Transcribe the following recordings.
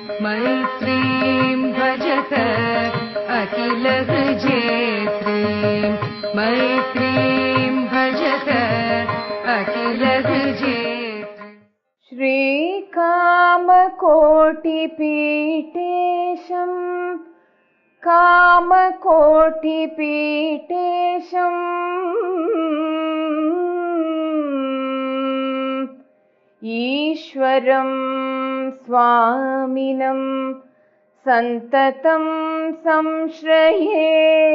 मैत्रीं भजत अखिलः जेत्रीं मैत्रीं भजत अखिलः जेत्री श्रीकामकोटिपीठेशम् कामकोटिपीठेशम् ईश्वरं स्वामिनं सन्ततं संश्रये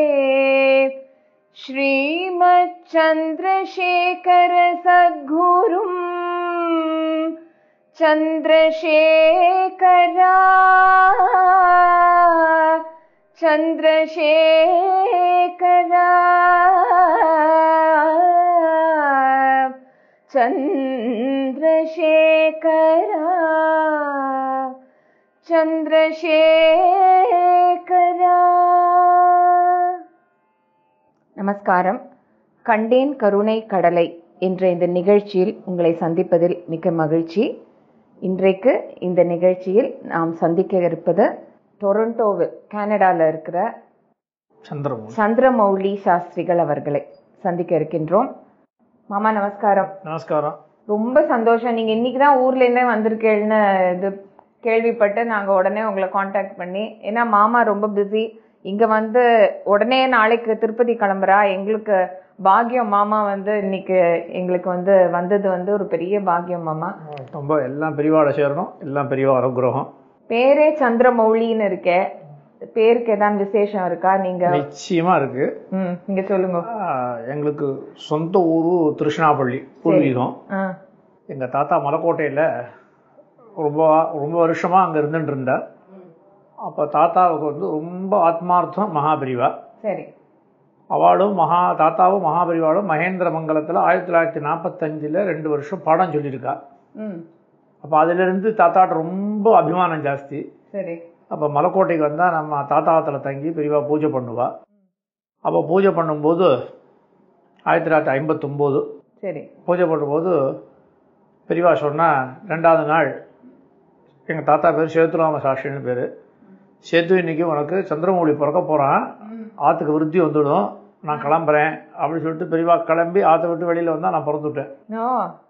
श्रीमच्चन्द्रशेखरसद्गुरुम् चन्द्रशेखरा चन्द्रशेखरा चन्द्रशेखरा चन्द्रशेखरा நமஸ்காரம் கண்டேன் கருணை கடலை என்ற இந்த நிகழ்ச்சியில் உங்களை சந்திப்பதில் மிக்க மகிழ்ச்சி இன்றைக்கு இந்த நிகழ்ச்சியில் நாம் சந்திக்க இருப்பது டொரண்டோவில் கனடாவில் இருக்கிற சந்திரமௌலி சந்திரமௌலி சாஸ்திரிகள் அவர்களை சந்திக்க இருக்கின்றோம் மாமா நமஸ்காரம் நமஸ்காரம் ரொம்ப சந்தோஷம் நீங்க இன்னைக்கு தான் ஊர்ல இருந்தே வந்திருக்கேன்னு இது கேள்விப்பட்டு நாங்க உடனே உங்களை காண்டாக்ட் பண்ணி ஏன்னா மாமா ரொம்ப பிஸி இங்க வந்து உடனே நாளைக்கு திருப்பதி கிளம்புறா எங்களுக்கு பாக்கியம் மாமா வந்து இன்னைக்கு எங்களுக்கு வந்து வந்தது வந்து ஒரு பெரிய பாக்கியம் மாமா ரொம்ப எல்லாம் பெரியவாட சேரணும் எல்லாம் பெரியவா அனுகிரகம் பேரே சந்திரமௌலின்னு இருக்கே பேருக்கு ஏதாவது விசேஷம் இருக்கா நீங்க நிச்சயமா இருக்கு ம் நீங்க சொல்லுங்க ஆஹ், எங்களுக்கு சொந்த ஊரு திருஷ்ணாப்பள்ளி பூர்வீகம் ஆ எங்க தாத்தா மலைக்கோட்டையில ரொம்ப ரொம்ப வருஷமா அங்க இருந்துட்டு இருந்தார் அப்ப தாத்தாவுக்கு வந்து ரொம்ப ஆத்மார்த்தம் மகாபிரிவா சரி அவளும் மகா தாத்தாவும் மகாபரிவாளும் மகேந்திர மங்கலத்தில் ஆயிரத்தி தொள்ளாயிரத்தி நாற்பத்தஞ்சில் ரெண்டு வருஷம் பாடம் சொல்லியிருக்கா ம் அப்போ அதிலிருந்து தாத்தாட்ட ரொம்ப அபிமானம் ஜாஸ்தி சரி அப்போ மலைக்கோட்டைக்கு வந்தால் நம்ம தாத்தாத்தில் தங்கி பெரியவா பூஜை பண்ணுவா அப்போ பூஜை பண்ணும்போது ஆயிரத்தி தொள்ளாயிரத்தி ஐம்பத்தொம்போது சரி பூஜை பண்ணும்போது பெரியவா சொன்னா ரெண்டாவது நாள் எங்கள் தாத்தா பேர் சேத்துராம சாஸ்திரின்னு பேர் சேத்து இன்னைக்கு உனக்கு சந்திரமௌழி பிறக்க போகிறான் ஆற்றுக்கு விருத்தி வந்துடும் நான் கிளம்புறேன் அப்படின்னு சொல்லிட்டு பெரியவா கிளம்பி ஆற்றை விட்டு வெளியில் வந்தால் நான் பிறந்துட்டேன் ஓ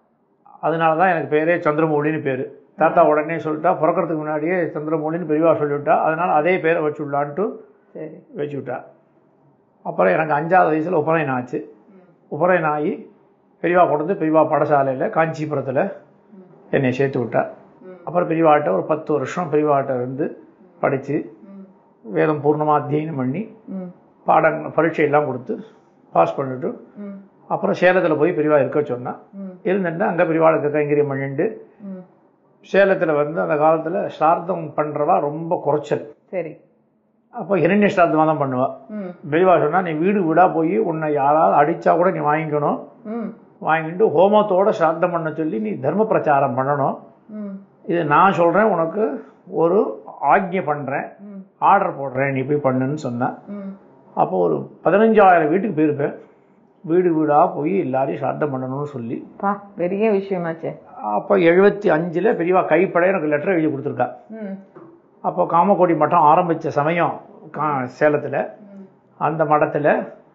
அதனால தான் எனக்கு பேரே சந்திரமௌலின்னு பேர் தாத்தா உடனே சொல்லிட்டா பிறக்கறதுக்கு முன்னாடியே சந்திரமௌலின்னு பெரியவா சொல்லிவிட்டா அதனால் அதே பேரை வச்சு விடலான்ட்டு சரி வச்சு விட்டா அப்புறம் எனக்கு அஞ்சாவது வயசில் உபநயனம் ஆச்சு உபநயனம் ஆகி பெரியவா கொண்டு பெரியவா பாடசாலையில் காஞ்சிபுரத்தில் என்னை சேர்த்து விட்டா அப்புறம் பெரியவாட்ட ஒரு பத்து வருஷம் பெரியவாட்ட இருந்து படித்து வேதம் பூர்ணமாக அத்தியனம் பண்ணி ம் பாடங்கள் பரீட்சையெல்லாம் கொடுத்து பாஸ் பண்ணிட்டு ம் அப்புறம் சேலத்தில் போய் பெரியவா இருக்க சொன்னா ம் இருந்துட்டு அங்கே பெரியவாளுக்கு கைங்கரியம் பண்ணிட்டு ம் சேலத்தில் வந்து அந்த காலத்தில் ஸ்ரார்த்தம் பண்ணுறவா ரொம்ப குறைச்சல் சரி அப்போ இரண்ய ஸ்ரார்த்தமாக தான் பண்ணுவா ம் பெரியவா சொன்னா நீ வீடு வீடாக போய் உன்னை யாராவது அடித்தா கூட நீ வாங்கிக்கணும் ம் வாங்கிட்டு ஹோமத்தோட ஸ்ராத்தம் பண்ண சொல்லி நீ தர்ம பிரச்சாரம் பண்ணணும் ம் இது நான் சொல்கிறேன் உனக்கு ஒரு ஆக்ஞை பண்ணுறேன் ம் ஆர்டர் போடுறேன் நீ போய் பண்ணுன்னு சொன்னேன் ம் அப்போ ஒரு பதினஞ்சாயிரம் வீட்டுக்கு போயிருப்பேன் வீடு வீடாக போய் எல்லாரையும் ஸ்ராத்தம் பண்ணணும்னு சொல்லி பா பெரிய விஷயமாச்சே அப்போ எழுபத்தி அஞ்சில் பெரியவா கைப்பட எனக்கு லெட்டர் எழுதி கொடுத்துருக்கா ம் அப்போ காமக்கோடி மட்டம் ஆரம்பித்த சமயம் கா சேலத்தில் அந்த மடத்தில்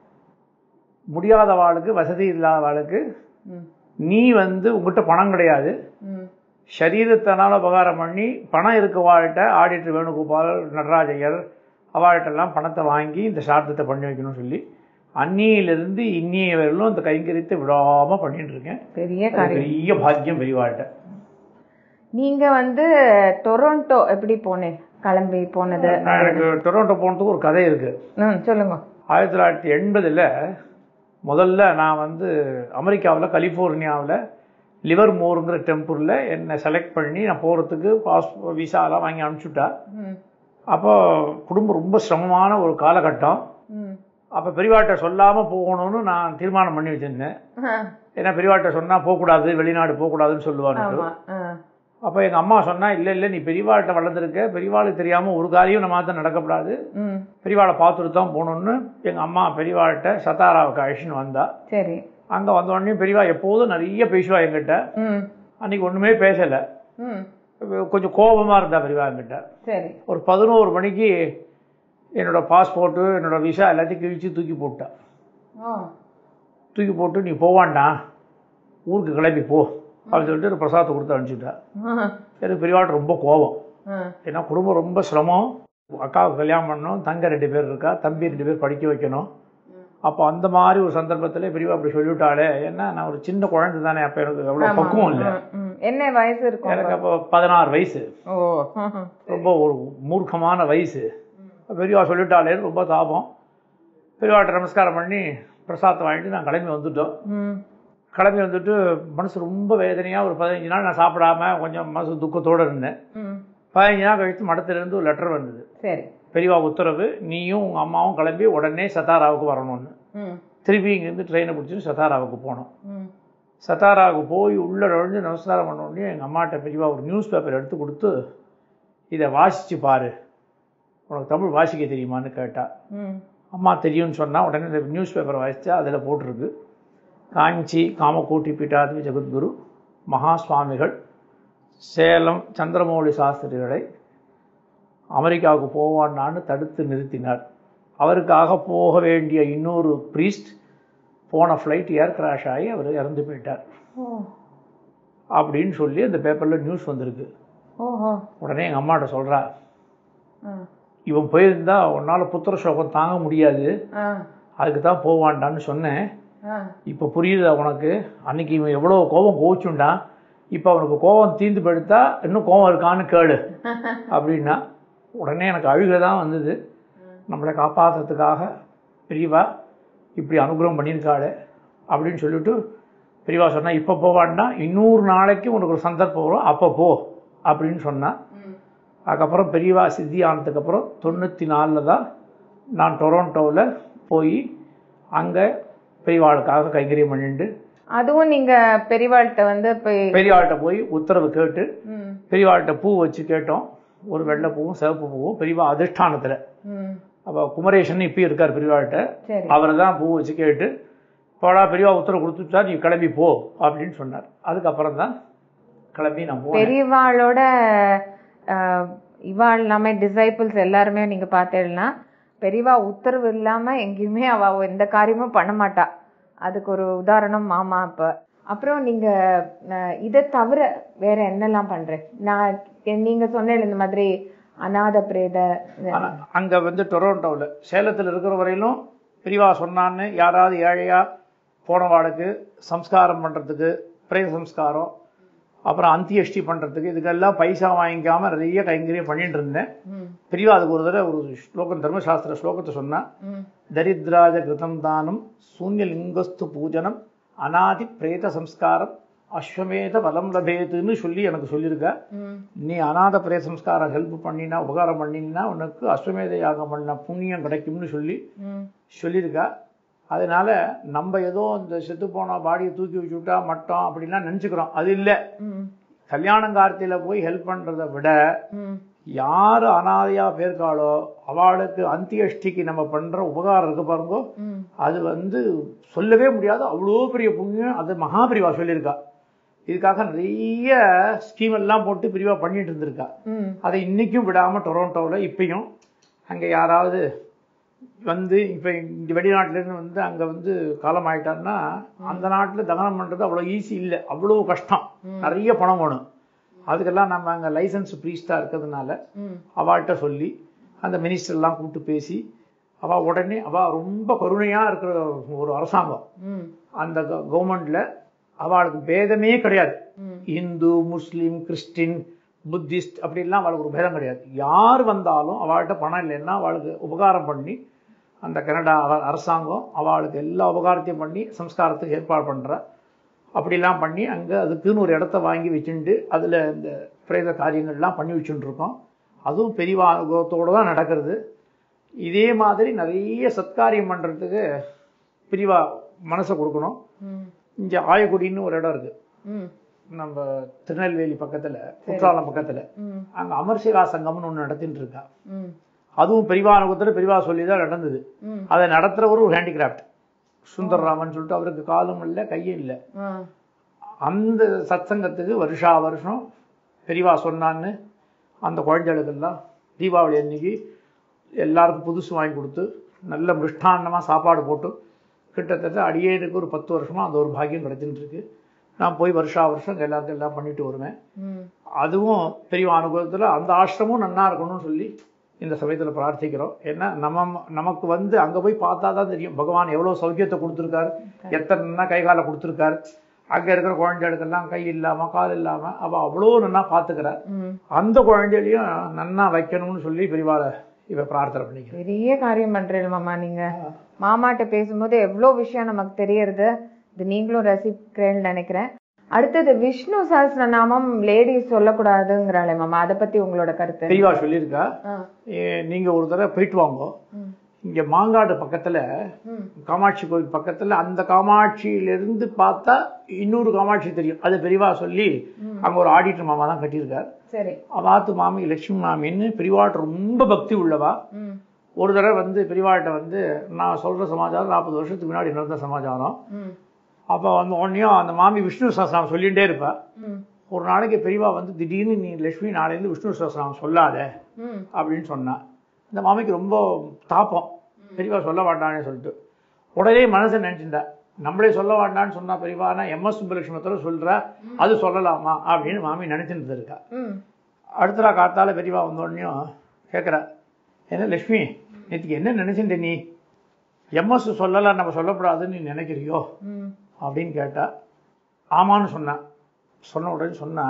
முடியாதவாளுக்கு வசதி இல்லாதவாளுக்கு ம் நீ வந்து உங்ககிட்ட பணம் கிடையாது ம் சரீரத்தினால உபகாரம் பண்ணி பணம் இருக்கவாழ்கிட்ட ஆடிட்டர் வேணுகோபால் நடராஜையர் அவாழ்கிட்டெல்லாம் பணத்தை வாங்கி இந்த சார்த்தத்தை பண்ணி வைக்கணும்னு சொல்லி அந்நியிலிருந்து இன்னிய வரையிலும் இந்த கைங்கரியத்தை விடாமல் பண்ணிட்டு இருக்கேன் பெரிய அது காரியம் பெரிய பாக்கியம் பெரியவாழ்கிட்ட நீங்க வந்து டொரண்டோ எப்படி போனேன் கிளம்பி போனது நான் எனக்கு டொரண்டோ போனதுக்கு ஒரு கதை இருக்கு ம் சொல்லுங்க ஆயிரத்தி தொள்ளாயிரத்தி எண்பதில் முதல்ல நான் வந்து அமெரிக்காவில் கலிஃபோர்னியாவில் லிவர்மோருங்கிற டெம்பிளில் என்னை செலக்ட் பண்ணி நான் போகிறதுக்கு பாஸ் விசாலாம் வாங்கி அனுப்பிச்சுட்டா ம் அப்போ குடும்பம் ரொம்ப சிரமமான ஒரு காலகட்டம் ம் அப்போ பெரியவாட்ட சொல்லாமல் போகணும்னு நான் தீர்மானம் பண்ணி வச்சிருந்தேன் ஆ, ஏன்னா பெரியவாட்ட சொன்னால் போகக்கூடாது வெளிநாடு போகக்கூடாதுன்னு சொல்லுவாங்க ஆமா ஆ அப்போ எங்கள் அம்மா சொன்னா இல்லை இல்லை நீ பெரியவாள்கிட்ட வளர்ந்துருக்க பெரியவாளுக்கு தெரியாமல் ஒரு காரியம் நம்ம தான் நடக்கப்படாது ம் பெரியவாளை பார்த்துட்டு தான் போகணுன்னு எங்கள் அம்மா பெரியவாள்கிட்ட சத்தாராவுக்கு அழிச்சுன்னு வந்தா சரி அங்கே வந்த உடனே பெரியவா எப்போதும் நிறைய பேசுவா என்கிட்ட ம் அன்னைக்கு ஒன்றுமே பேசலை ம் கொஞ்சம் கோபமாக இருந்தா பெரியவா என்கிட்ட சரி ஒரு பதினோரு மணிக்கு என்னோட பாஸ்போர்ட்டு என்னோட விசா எல்லாத்தையும் கிழிச்சு தூக்கி போட்டேன் ஓ தூக்கி போட்டு நீ போவான்டா ஊருக்கு கிளம்பி போ அப்படின்னு சொல்லிட்டு ஒரு பிரசாதத்தை கொடுத்து அனுப்பிச்சுட்டேன் ஆ, எனக்கு பெரியவாட்ட ரொம்ப கோபம் ஆ, ஏன்னா குடும்பம் ரொம்ப சிரமம் அக்காவுக்கு கல்யாணம் பண்ணணும் தங்க ரெண்டு பேர் இருக்கா தம்பி ரெண்டு பேர் படிக்க வைக்கணும் அப்போ அந்த மாதிரி ஒரு சந்தர்ப்பத்தில் பெரியவா அப்படி சொல்லிவிட்டாலே ஏன்னா நான் ஒரு சின்ன குழந்தை தானே அப்போ எனக்கு அவ்வளோ ஆமா. பக்குவம் இல்லை ம், ம். என்ன வயசு இருக்கும் எனக்கு அப்போ பதினாறு வயசு ஓ ம், ரொம்ப ஒரு மூர்க்கமான வயசு பெரியவா சொல்லிட்டாலேன்னு ரொம்ப தாபம் பெரியவாட்ட நமஸ்காரம் பண்ணி பிரசாதத்தை வாங்கிட்டு நான் கிளம்பி வந்துட்டோம் ம், கிளம்பி வந்துட்டு மனசு ரொம்ப வேதனையாக ஒரு பதினஞ்சு நாள் நான் சாப்பிடாம கொஞ்சம் மனசு துக்கத்தோடு இருந்தேன் ம். பதினஞ்சு நாள் கழித்து மடத்திலிருந்து ஒரு லெட்டர் வந்தது சரி பெரியவா உத்தரவு நீயும் உங்கள் அம்மாவும் கிளம்பி உடனே சத்தாராவுக்கு வரணும்னு ம், திருப்பி இங்கேருந்து ட்ரெயினை பிடிச்சிட்டு சத்தாராவுக்கு போனோம் ம். சத்தாராவுக்கு போய் உள்ளே நுழைஞ்சு நமஸ்காரம் பண்ண உடனே எங்கள் அம்மாட்ட பெரியவா ஒரு நியூஸ் பேப்பர் எடுத்து கொடுத்து இதை வாசித்து பாரு உனக்கு தமிழ் வாசிக்க தெரியுமான்னு கேட்டா ம், அம்மா தெரியும்னு சொன்னால் உடனே இந்த நியூஸ் பேப்பரை வாசித்தா அதில் போட்டிருக்கு காஞ்சி காமகோட்டி பீட்டாதி ஜெகத்குரு மகா சுவாமிகள் சேலம் சந்திரமௌலி சாஸ்திரிகளை அமெரிக்காவுக்கு போவான்னான்னு தடுத்து நிறுத்தினார் அவருக்காக போக வேண்டிய இன்னொரு ப்ரீஸ்ட் போன ஃப்ளைட் ஏர் கிராஷ் ஆகி அவர் இறந்து போயிட்டார் ஓ அப்படின்னு சொல்லி அந்த பேப்பரில் நியூஸ் வந்திருக்கு ஓஹோ உடனே எங்கள் அம்மாட்ட சொல்கிறா ஆ, இவன் போயிருந்தா உன்னால் புத்திர சோகம் தாங்க முடியாது ஆ, அதுக்கு தான் போவான்டான்னு சொன்னேன் ஆ. இப்போ புரியுதா உனக்கு அன்னைக்கு இவன் எவ்வளோ கோபம் கோவிச்சுண்டான் இப்போ அவனுக்கு கோபம் தீர்ந்து போயிடுத்தா இன்னும் கோபம் இருக்கான்னு கேளு அப்படின்னா உடனே எனக்கு அழுகை தான் வந்தது நம்மளை காப்பாற்றுறதுக்காக பெரியவா இப்படி அனுகிரகம் பண்ணியிருக்காளே அப்படின்னு சொல்லிட்டு பெரியவா சொன்னா இப்போ போவான்னா இன்னொரு நாளைக்கு உனக்கு ஒரு சந்தர்ப்பம் வரும் அப்போ போ அப்படின்னு சொன்னா அதுக்கப்புறம் பெரியவா சித்தி ஆனதுக்கப்புறம் தொண்ணூற்றி நாலில் தான் நான் டொரோண்டோவில் போய் அங்கே பெரியவாளுக்காக கைங்கரியம் பண்ணிட்டு அதுவும் நீங்க பெரியவாள்கிட்ட வந்து போய் பெரியவாள்கிட்ட போய் உத்தரவு கேட்டு ம், பெரியவாள்கிட்ட பூ வச்சு கேட்டோம் ஒரு வெள்ளை பூவும் சிவப்பு பூவும் பெரியவா அதிஷ்டானத்தில் ம். அப்போ குமரேசன் இப்பயும் இருக்கார் பெரியவாள்கிட்ட சரி அவர் தான் பூ வச்சு கேட்டு போடா பெரியவா உத்தரவு கொடுத்துட்டா நீ கிளம்பி போ அப்படின்னு சொன்னார் அதுக்கப்புறம் தான் கிளம்பி நான் போனேன் பெரியவாளோட அஹ், இவாள் எல்லாமே டிசைபிள்ஸ் எல்லாருமே நீங்க பார்த்தேன்னா பெரியவா உத்தரவு இல்லாம எங்கேயுமே அவ எந்த காரியமும் பண்ண மாட்டா அதுக்கு ஒரு உதாரணம் மாமா இப்ப அப்புறம் நீங்க அஹ், இதை தவிர வேற என்னெல்லாம் பண்றேன் நான் நீங்க சொன்னேன் இந்த மாதிரி அநாத பிரேத ஆனா அங்க வந்து டொரோண்டோவில் சேலத்தில் இருக்கிற வரையிலும் பெரியவா சொன்னான்னு யாராவது ஏழையா போனவாளுக்கு சம்ஸ்காரம் பண்றதுக்கு பிரேத சம்ஸ்காரம் அப்புறம் அந்தியஷ்டி பண்றதுக்கு இதுக்கெல்லாம் பைசா வாங்கிக்காம நிறைய கைங்கரியம் பண்ணிட்டு இருந்தேன் ம், பெரியவா அதுக்கு ஒரு தடவை ஒரு ஸ்லோகம் தர்மசாஸ்திர ஸ்லோகத்தை சொன்னா ம், தரித்ராஜ கிருதம் தானம் சூன்யலிங்கஸ்து பூஜனம் அநாதி பிரேத சம்ஸ்காரம் அஸ்வமேத பலம் லபேதுன்னு சொல்லி எனக்கு சொல்லியிருக்கா ம், நீ அநாத பிரேத சம்ஸ்காரம் ஹெல்ப் பண்ணினா உபகாரம் பண்ணினா உனக்கு அஸ்வமேத யாகம் பண்ண புண்ணியம் கிடைக்கும்னு சொல்லி ம், சொல்லியிருக்கா அதனால நம்ம ஏதோ இந்த செத்து போன பாடியை தூக்கி வச்சுட்டா மட்டம் அப்படிலாம் நினச்சிக்கிறோம் அது இல்லை ம், கல்யாணம் கார்த்தியில போய் ஹெல்ப் பண்றதை விட ம், யார் அனாதையா பேர்க்காளோ அவளுக்கு அந்தியஷ்டிக்கு நம்ம பண்ற உபகாரம் இருக்கு பாருங்க ம், அது வந்து சொல்லவே முடியாது அவ்வளோ பெரிய புண்ணியம் அது மகாபிரிவா சொல்லியிருக்கா இதுக்காக நிறைய ஸ்கீம் எல்லாம் போட்டு பிரிவா பண்ணிட்டு இருந்திருக்கா ம், அதை இன்னைக்கும் விடாம டொரோண்டோவில் இப்பயும் அங்கே யாராவது வந்து இப்போ இங்கே வெளிநாட்டிலேருந்து வந்து அங்கே வந்து காலம் ஆயிட்டாருன்னா அந்த நாட்டில் தகனம் பண்ணுறது அவ்வளோ ஈஸி இல்லை அவ்வளோ கஷ்டம் நிறைய பணம் வேணும் அதுக்கெல்லாம் நம்ம அங்கே லைசன்ஸ் ப்ரீஸ்டாக இருக்கிறதுனால ம், அவள்கிட்ட சொல்லி அந்த மினிஸ்டர்லாம் கூப்பிட்டு பேசி அவள் உடனே அவள் ரொம்ப கருணையாக இருக்கிற ஒரு அரசாங்கம் ம், அந்த கவர்மெண்ட்ல அவளுக்கு பேதமே கிடையாது ம். இந்து முஸ்லீம் கிறிஸ்டின் புத்திஸ்ட் அப்படிலாம் அவளுக்கு ஒரு பேதம் கிடையாது யார் வந்தாலும் அவள்கிட்ட பணம் இல்லைன்னா அவளுக்கு உபகாரம் பண்ணி அந்த கனடா அர- அரசாங்கம் அவளுக்கு எல்லா உபகாரத்தையும் பண்ணி சம்ஸ்காரத்துக்கு ஏற்பாடு பண்றா அப்படிலாம் பண்ணி அங்கே அதுக்குன்னு ஒரு இடத்த வாங்கி வச்சுட்டு அதில் இந்த பிரேத காரியங்கள்லாம் பண்ணி வச்சுட்டு இருக்கோம் அதுவும் பெரியவா அனுபவத்தோடு தான் நடக்கிறது இதே மாதிரி நிறைய சத்காரியம் பண்ணுறதுக்கு பிரிவா மனசை கொடுக்கணும் ம், இங்கே ஆயக்குடின்னு ஒரு இடம் இருக்கு ம், நம்ம திருநெல்வேலி பக்கத்தில் குற்றாலம் பக்கத்தில் ம், அங்கே அமர்சிகா சங்கம்னு ஒன்று நடத்திட்டு இருக்கா ம், அதுவும் பெரியவா அனுபவத்தில் பெரியவா சொல்லி தான் நடந்தது ம். அதை நடத்துகிறவர் ஒரு ஹேண்டிகிராஃப்ட் சுந்தர்ராமன் சொல்லிட்டு அவருக்கு காலும் இல்லை கையும் இல்லை ஆ, அந்த சத்சங்கத்துக்கு வருஷா வருஷம் பெரியவா சொன்னான்னு அந்த குழந்தைகளுக்கெல்லாம் தீபாவளி அன்னைக்கு எல்லாருக்கும் புதுசு வாங்கி கொடுத்து நல்ல மிருஷ்டான்னமாக சாப்பாடு போட்டு கிட்டத்தட்ட அடியேனுக்கு ஒரு பத்து வருஷமாக அந்த ஒரு பாக்கியம் கிடைச்சிட்டு இருக்கு நான் போய் வருஷா வருஷம் எல்லாருக்கும் எல்லாம் பண்ணிட்டு வருவேன் ம் அதுவும் பெரிய அனுபவத்தில் அந்த ஆசிரமும் நன்னா இருக்கணும்னு சொல்லி இந்த சமயத்தில் பிரார்த்திக்கிறோம் ஏன்னா நம்ம நமக்கு வந்து அங்கே போய் பார்த்தா தான் தெரியும் பகவான் எவ்வளோ சௌக்கியத்தை கொடுத்துருக்காரு எத்தனை கை காலை கொடுத்துருக்காரு அங்கே இருக்கிற குழந்தைகளுக்கெல்லாம் கை இல்லாமல் கால் இல்லாமல் அவள் அவ்வளோ நன்னா பார்த்துக்கிறார் ம் அந்த குழந்தைகளையும் நன்னா வைக்கணும்னு சொல்லி பெரியவாளை இவ பிரார்த்தனை பண்ணிக்கிறேன் பெரிய காரியம் பண்றீங்க மாமா நீங்க மாமாட்ட பேசும்போது எவ்வளோ விஷயம் நமக்கு தெரியறது இது நீங்களும் ரசிக்கிறேன்னு நினைக்கிறேன் அடுத்தது விஷ்ணு சஹஸ்ரநாமம் லேடிஸ் சொல்லக்கூடாதுங்கிறாளே மாமா அதை பத்தி உங்களோட கருத்து பெரியவா சொல்லியிருக்கா ஆ. ஏ, நீங்க ஒரு தடவை போயிட்டு வாங்க ம். இங்க மாங்காடு பக்கத்துல ம். காமாட்சி கோயில் பக்கத்துல அந்த காமாட்சியிலிருந்து பார்த்தா இன்னொரு காமாட்சி தெரியும் அது பெரியவா சொல்லி அங்க ஒரு ஆடிட்டர் மாமா தான் கட்டியிருக்கார் சரி அவாத்து மாமி லட்சுமி மாமின்னு பெரியவாட்ட ரொம்ப பக்தி உள்ளவா ம் ஒரு தடவை வந்து பெரியவாட்ட வந்து நான் சொல்ற சமாச்சாரம் நாற்பது வருஷத்துக்கு முன்னாடி நடந்த சமாச்சாரம் ம் அப்போ வந்து உடனேயும் அந்த மாமி விஷ்ணு சஹஸ்ரநாமம் சொல்லிகிட்டே இருப்பா ம் ஒரு நாளைக்கு பெரியவா வந்து திடீர்னு நீ லட்சுமி நாளையிலேருந்து விஷ்ணு சஹஸ்ரநாமம் சொல்லாத ம் அப்படின்னு சொன்னா இந்த மாமிக்கு ரொம்ப தாப்பம் பெரியவா சொல்ல வேண்டாம்னு சொல்லிட்டு உடனே மனசை நினைச்சிருந்தா நம்மளே சொல்ல வேண்டாம்னு சொன்னா பெரியவானா எம்எஸ் சுப்பலட்சுமத்தோட சொல்றா அது சொல்லலாமா அப்படின்னு மாமி நினைச்சுட்டு இருக்கா ம் அடுத்த நாள் காத்தால பெரியவா வந்த உடனேயும் கேட்குறா என்ன லட்சுமி நேற்றுக்கு என்ன நினைச்சிட்ட நீ எம்எஸ் சொல்லலாம் நம்ம சொல்லக்கூடாதுன்னு நீ நினைக்கிறியோ ம் அப்படின்னு கேட்டா ஆமான்னு சொன்னேன் சொன்ன உடனே சொன்னா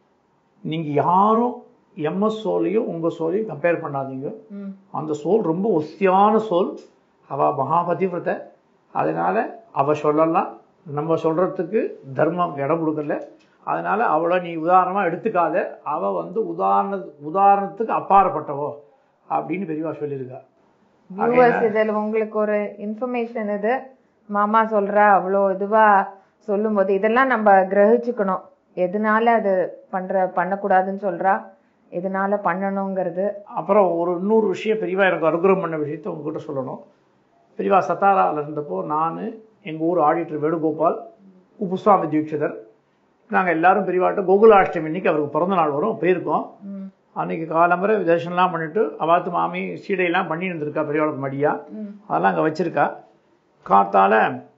நீங்க யாரும் எம்எஸ் சோலையும் உங்க சோலையும் கம்பேர் பண்ணாதீங்க ம் அந்த சோல் ரொம்ப ஒஸ்தியான சோல் அவ மகாபதிவிரத அதனால அவ சொல்லலாம் நம்ம சொல்றதுக்கு தர்மம் இடம் கொடுக்கல அதனால அவளை நீ உதாரணமா எடுத்துக்காத அவ வந்து உதாரண உதாரணத்துக்கு அப்பாற்பட்டவோ அப்படின்னு பெரியவா சொல்லியிருக்கா வியூவர்ஸ் இதில் உங்களுக்கு ஒரு இன்ஃபர்மேஷன் இது மாமா சொல்றா அவ்வளோ இதுவா சொல்லும்போது இதெல்லாம் நம்ம கிரகிச்சுக்கணும் எதனால அது பண்ற பண்ணக்கூடாதுன்னு சொல்றா எதனால பண்ணணுங்கிறது அப்புறம் ஒரு இன்னொரு விஷயம் பெரியவா எனக்கு அனுகிரகம் பண்ண விஷயத்தை உங்ககிட்ட சொல்லணும் பெரியவா சத்தாராவில் இருந்தப்போ நான் எங்கள் ஊர் ஆடிட்டர் வேணுகோபால் உப்புசுவாமி தீட்சிதர் நாங்கள் எல்லாரும் பெரியவாட்ட கோகுலாஷ்டமி இன்னைக்கு அவருக்கு பிறந்த நாள் வரும் போயிருக்கோம் ம் அன்னைக்கு காலம்பரை தரிசனம்லாம் பண்ணிட்டு அவாத்து மாமி சீடையெல்லாம் பண்ணி இருந்திருக்கா பெரியவாளுக்கு மடியா ம் அதெல்லாம் அங்கே வச்சிருக்கா காத்தால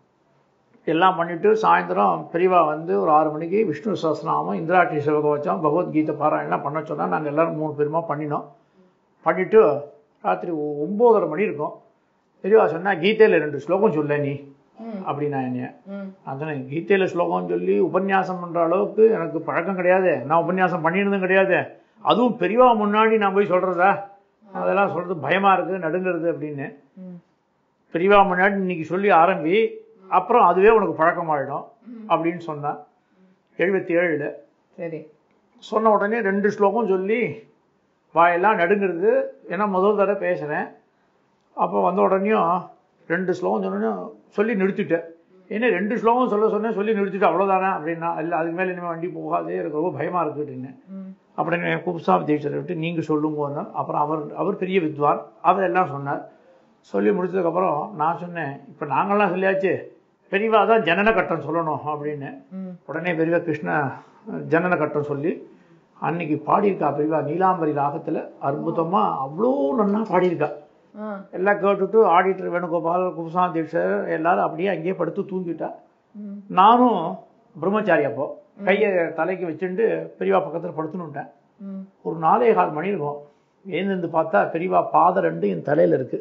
எல்லாம் பண்ணிட்டு சாயந்தரம் பெரியவா வந்து ஒரு ஆறு மணிக்கு விஷ்ணு சஹஸ்ரநாமம் இந்திராட்சி சிவகவச்சம் பகவத்கீதை பாராயணம்லாம் பண்ண சொன்னால் நாங்கள் எல்லாரும் மூணு பேருமா பண்ணினோம் பண்ணிட்டு ராத்திரி ஒ- ஒம்போதரை மணி இருக்கும் பெரியவா சொன்னா கீதையில் ரெண்டு ஸ்லோகம் சொல்ல நீ ம் அப்படின்னா என்னைய ம் நான் சொன்னேன் கீதையில் ஸ்லோகம் சொல்லி உபன்யாசம் பண்ணுற அளவுக்கு எனக்கு பழக்கம் கிடையாது நான் உபன்யாசம் பண்ணியிருந்தும் கிடையாது அதுவும் பெரியவா முன்னாடி நான் போய் சொல்கிறதா அதெல்லாம் சொல்கிறது பயமாக இருக்குது நடுங்கிறது அப்படின்னு ம் பெரியவா முன்னாடி இன்னைக்கு சொல்லி ஆரம்பி அப்புறம் அதுவே உனக்கு பழக்கமாயிடும் அப்படின்னு சொன்னான் எழுபத்தி ஏழில் சரி சொன்ன உடனே ரெண்டு ஸ்லோகம் சொல்லி வாயெல்லாம் நடுங்கிறது ஏன்னா முதல் தடவை பேசுகிறேன் அப்போ வந்த உடனேயும் ரெண்டு ஸ்லோகம் சொன்னோடனே சொல்லி நிறுத்திட்டேன் ஏன்னா ரெண்டு ஸ்லோகம் சொல்ல சொன்னேன் சொல்லி நிறுத்திட்டு அவ்வளோதானே அப்படின்னா இல்லை அதுக்கு மேலே இனிமேல் வண்டி போகாதே எனக்கு ரொம்ப பயமாக இருக்குது அப்படின்னு ம் அப்படின்னு குப்சாமி தீட்சரை விட்டு நீங்கள் சொல்லுங்கன்னா அப்புறம் அவர் அவர் பெரிய வித்வான் அவர் எல்லாம் சொன்னார் சொல்லி முடிச்சதுக்கப்புறம் நான் சொன்னேன் இப்போ நாங்கள்லாம் சொல்லியாச்சு பெரியவா தான் ஜனன கட்டம் சொல்லணும் அப்படின்னு ம் உடனே பெரியவா கிருஷ்ண ஜனன கட்டம் சொல்லி அன்னைக்கு பாடியிருக்கா பெரியவா நீலாம்பரி ராகத்தில் அற்புதமாக அவ்வளோ நன்னா பாடியிருக்கா ஆ எல்லாம் கேட்டுட்டு ஆடிட்டர் வேணுகோபால் குப்சாமி தீட்சர் எல்லாரும் அப்படியே அங்கேயே படுத்து தூங்கிட்டா ம் நானும் பிரம்மச்சாரி அப்போ கையை தலைக்கு வச்சுட்டு பெரியவா பக்கத்தில் படுத்துனுட்டேன் ம் ஒரு நாலே கால் மணி இருக்கும் எழுந்திருந்து பார்த்தா பெரியவா பாதம் ரெண்டு என் தலையில இருக்கு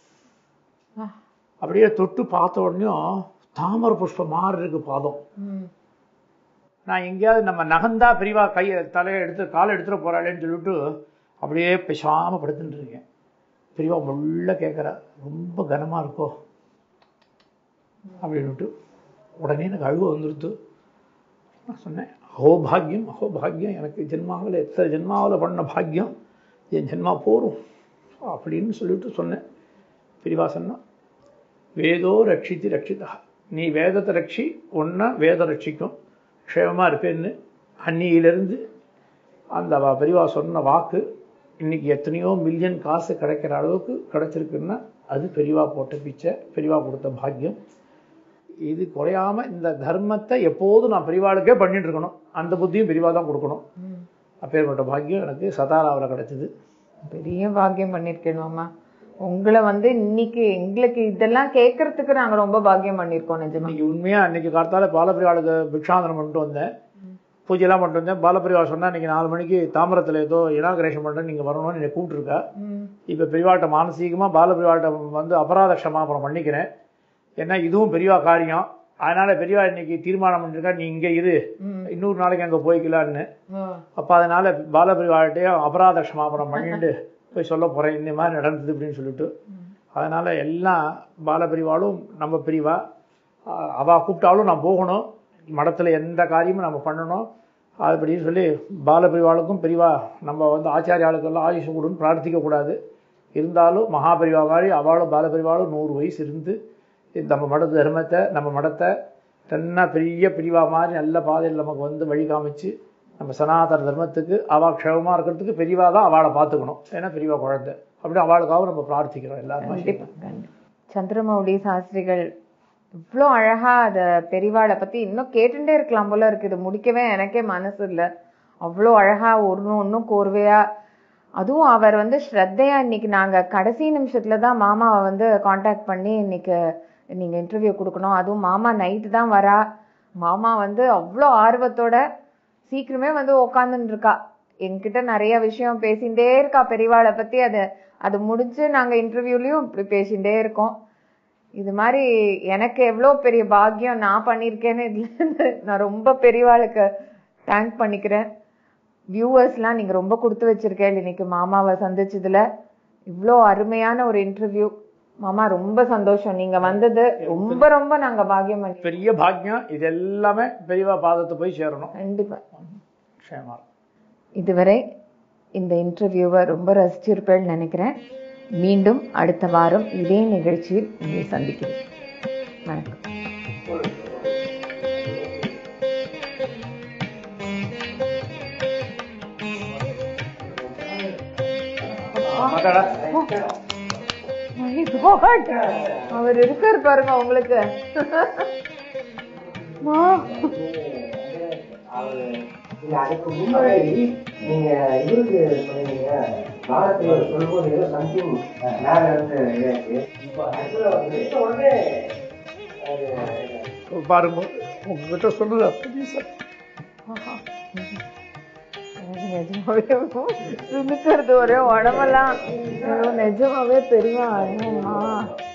ஆ. அப்படியே தொட்டு பார்த்த உடனேயும் தாமரை புஷ்பம் மாறி இருக்கு பாதம் ம் நான் எங்கேயாவது நம்ம நகந்தா பெரியவா கையை தலையை எடுத்து காலை எடுத்துட போறாளேன்னு சொல்லிட்டு அப்படியே பேசாம படுத்துட்டு இருக்கேன் பெரியவா முள்ள கேட்குறா ரொம்ப கனமா இருக்கோ அப்படின்னுட்டு உடனே எனக்கு அழுவ வந்துடுத்து நான் சொன்னேன் அஹோபாகியம் அஹோபாகியம் எனக்கு ஜென்மாவில் எத்தனை ஜென்மாவில் பண்ண பாக்கியம் என் ஜென்மா போரும் அப்படின்னு சொல்லிட்டு சொன்னேன் பிரிவா சொன்னா வேதோ ரட்சித்து ரட்சிதா நீ வேதத்தை ரட்சி ஒன்னா வேதம் ரட்சிக்கும் க்ஷேமமாக இருப்பேன்னு அன்னியிலிருந்து அந்த அவ பெரியவா சொன்ன வாக்கு இன்னைக்கு எத்தனையோ மில்லியன் காசு கிடைக்கிற அளவுக்கு கிடைச்சிருக்குன்னா அது பெரியவா போட்ட பிச்சை பெரியவா கொடுத்த பாக்கியம் இது குறையாம இந்த தர்மத்தை எப்போதும் நான் பெரியவாளுக்கே பண்ணிட்டு இருக்கணும் அந்த புத்தியும் பெரியவா தான் கொடுக்கணும் ம் அப்பேற்பட்ட பாக்கியம் எனக்கு சதாராவில் கிடைச்சிது பெரிய பாக்கியம் பண்ணிருக்கேன் மாமா உங்களை வந்து இன்னைக்கு எங்களுக்கு இதெல்லாம் கேட்கறதுக்கு நாங்க ரொம்ப பாக்கியம் பண்ணிருக்கோம் நிஜமா இன்னைக்கு உண்மையா இன்னைக்கு காத்தால பாலபிரிவாளுக்கு பிக்ஷாந்தனம் பண்ணிட்டு வந்தேன் பூஜையெல்லாம் பண்ணிட்டு வந்தேன் பாலபிரிவா சொன்னா இன்னைக்கு நாலு மணிக்கு தாமிரத்தில் ஏதோ இனாகிரேஷன் பண்ணுறேன் நீங்கள் வரணும்னு என்னை கூப்பிட்டுருக்கா இப்போ பெரியவாட்ட மானசீகமாக பாலபிரிவாட்ட வந்து அபராத க்ஷமாபணம் பண்ணிக்கிறேன் ஏன்னா இதுவும் பெரியவா காரியம் அதனால பெரியவா இன்னைக்கு தீர்மானம் பண்ணிருக்கா நீ இங்கே இரு இன்னொரு நாளைக்கு அங்கே போய்க்கலான்னு அப்போ அதனால பாலபிரிவாட்டையும் அபராத க்ஷமாபணம் பண்ணிட்டு போய் சொல்ல போகிறேன் இந்த மாதிரி நடந்தது அப்படின்னு சொல்லிட்டு அதனால எல்லாம் பாலபிரிவாலும் நம்ம பிரிவா ஆஹ் அவ கூப்பிட்டாலும் நான் போகணும் மடத்துல எந்த காரியமும் நம்ம பண்ணணும் அப்படின்னு சொல்லி பாலபிரிவாளுக்கும் பிரிவா நம்ம வந்து ஆச்சாரியாளுக்கெல்லாம் ஆயுஷ் கொடுன்னு பிரார்த்திக்க கூடாது இருந்தாலும் மகாபரிவா மாதிரி அவளும் பாலபிரிவாளும் நூறு வயசு இருந்து இந்த நம்ம மட தர்மத்தை நம்ம மடத்தை தன்னா பெரிய பிரிவா மாதிரி நல்ல பாதையில் நமக்கு வந்து வழி காமிச்சு நம்ம சனாதன தர்மத்துக்கு அவள் க்ஷேமமா இருக்கிறதுக்கு பெரியவா தான் அவளை பார்த்துக்கணும் ஏன்னா பெரியவா குழந்தை அப்படி அவளுக்காகவும் நம்ம பிரார்த்திக்கிறோம் எல்லாருமே கண்டிப்பா கண்டிப்பா சந்திரமௌலி சாஸ்திரிகள் இவ்வளோ அழகா அத பெரிவாளை பத்தி இன்னும் கேட்டுட்டே இருக்கலாம் போல இருக்கு இது முடிக்கவே எனக்கே மனசு இல்ல அவ்வளோ அழகா ஒன்றும் ஒன்றும் கோர்வையா அதுவும் அவர் வந்து ஸ்ரத்தையா இன்னைக்கு நாங்க கடைசி நிமிஷத்துல தான் மாமாவை வந்து காண்டாக்ட் பண்ணி இன்னைக்கு நீங்க இன்டர்வியூ கொடுக்கணும் அதுவும் மாமா நைட்டு தான் வரா மாமா வந்து அவ்வளோ ஆர்வத்தோட சீக்கிரமே வந்து உக்காந்துட்டு இருக்கா என்கிட்ட நிறைய விஷயம் பேசிட்டே இருக்கா பெரியவாளை பத்தி அது அது முடிஞ்சு நாங்க இன்டர்வியூலயும் இப்படி பேசிட்டே இருக்கோம் இது மாதிரி எனக்கு எவ்வளோ பெரிய பாக்கியம் நான் பண்ணியிருக்கேன்னு இதுல இருந்து நான் ரொம்ப பெரியவாளுக்கு தேங்க் பண்ணிக்கிறேன் வியூவர்ஸ்லாம் நீங்க ரொம்ப கொடுத்து வச்சிருக்கேன் இன்னைக்கு மாமாவை சந்திச்சதுல இவ்வளோ அருமையான ஒரு இன்டர்வியூ மாமா ரொம்ப சந்தோஷம் நீங்க வந்தது ரொம்ப ரொம்ப நாங்க பாக்கியம் பண்ணி பெரிய பாக்கியம் இது எல்லாமே பெரியவா பாதத்தை போய் சேரணும் கண்டிப்பா க்ஷேமா இதுவரை இந்த இன்டர்வியூவை ரொம்ப ரசிச்சிருப்பேன்னு நினைக்கிறேன் மீண்டும் அடுத்த வாரம் இதே நிகழ்ச்சியில் உங்களை சந்திக்கிறேன் வணக்கம் My God. அவர் இருக்காரு பாருங்க உங்களுக்கு மா. இல்ல அதுக்கு முன்னாடி நீங்க இவருக்கு சொன்னீங்க பாரதிய சொல்லும்போது ஏதோ சம்திங் மேல இருந்து இதாச்சு இப்போ ஆக்சுவலா வந்து உடனே அது பாருங்க உங்ககிட்ட சொல்லுது புதுசா எனக்கு நிஜமாவே சுணுக்கிறது ஒரே உடம்பெல்லாம் ஐயோ, நிஜமாவே பெரியவா